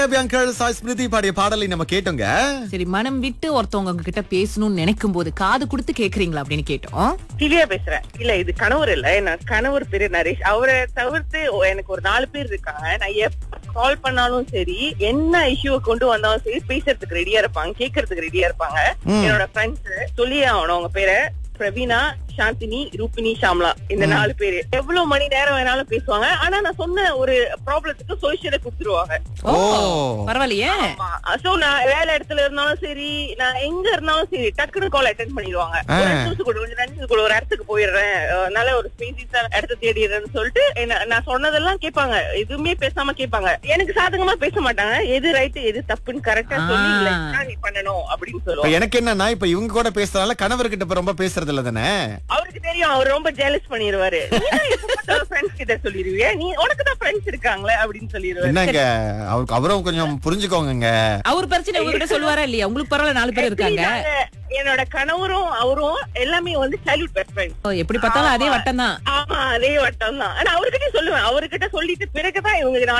Uncle Sai Smriti பாடிய பாடலை நம்ம கேட்டோங்க சரி மனம் விட்டு ஒருத்தவங்க உங்ககிட்ட பேசணும்னு நினைக்கும் போது காது கொடுத்து கேக்குறீங்களா அப்படின்னு கேட்டோம் கிளியா பேசுறேன் இல்ல இது கணவர் இல்ல நான் கணவர் பேரு நரேஷ் அவரை தவிர்த்து ஒ- எனக்கு ஒரு நாலு பேர் இருக்காங்க நான் எப்ப கால் பண்ணாலும் சரி என்ன இஷ்யூ கொண்டு வந்தாலும் சரி பேசுறதுக்கு ரெடியா இருப்பாங்க கேக்குறதுக்கு ரெடியா இருப்பாங்க என்னோட ஃப்ரெண்ட்ஸ் சொல்லியே ஆகணும் அவங்க பேரை பிரவீனா சாந்தினி ரூபினி ஷாம்லா இந்த நாலு பேரு எவ்வளவு மணி நேரம் வேணாலும் பேசுவாங்க ஆனா நான் சொன்ன ஒரு ப்ராப்ளத்துக்கு சொல்யூஷனை கொடுத்துருவாங்க ஓ ஓ. பரவாயில்லையே சோ நான் வேலை இடத்துல இருந்தாலும் சரி நான் எங்க இருந்தாலும் சரி டக்குனு கால் அட்டென்ட் பண்ணிடுவாங்க ஒரு அஞ்சு நிமிஷம் கூட கொஞ்சம் ரெண்டு நிமிஷம் கூட ஒரு இடத்துக்கு போயிடுறேன் அஹ் நல்ல ஒரு ஸ்பேசிஸா இடத்த தேடிடுறேன்னு சொல்லிட்டு என்ன- நான் சொன்னதெல்லாம் கேட்பாங்க எதுவுமே பேசாம கேட்பாங்க எனக்கு சாதகமா பேச மாட்டாங்க எது ரைட் எது தப்புன்னு கரெக்டா சொல்லி ஆ. இல்ல இதுதான் நீ பண்ணணும் அப்படின்னு இப்ப சொல்லுவாங்க எனக்கு என்னன்னா இப்ப இவங்க கூட பேசுறதுனால கணவர்கிட்ட இப்ப ரொம்ப பேசுறது இல்ல தானே அவருக்கு தெரியும் அவர் ரொம்ப ஜெலஸ் பண்ணிடுவாரு ஃப்ரெண்ட்ஸ் கிட்ட சொல்லிடுவிய நீ உனக்கு தான் ஃப்ரெண்ட்ஸ் இருக்காங்களே அப்படின்னு சொல்லிடுவாரு என்னங்க அவருக்கு அவரும் கொஞ்சம் புரிஞ்சுக்கோங்க அவர் பிரச்சனை உங்ககிட்ட சொல்லுவாரா இல்லையா உங்களுக்கு பரவாயில்ல நாலு பேர் இருக்காங்க நாங்க என்னோட கணவரும் அவரும் எல்லாமே வந்து சைல்ட்ஹுட் பெஸ்ட் ஃப்ரெண்ட் ஓ, எப்படி பார்த்தாலும் அதே வட்டம் தான் ஆமா அதே வட்டம் தான் ஆனா அவர்கிட்ட சொல்லுவேன் அவர்கிட்ட சொல்லிட்டு பிறகுதான் இவங்க நாலு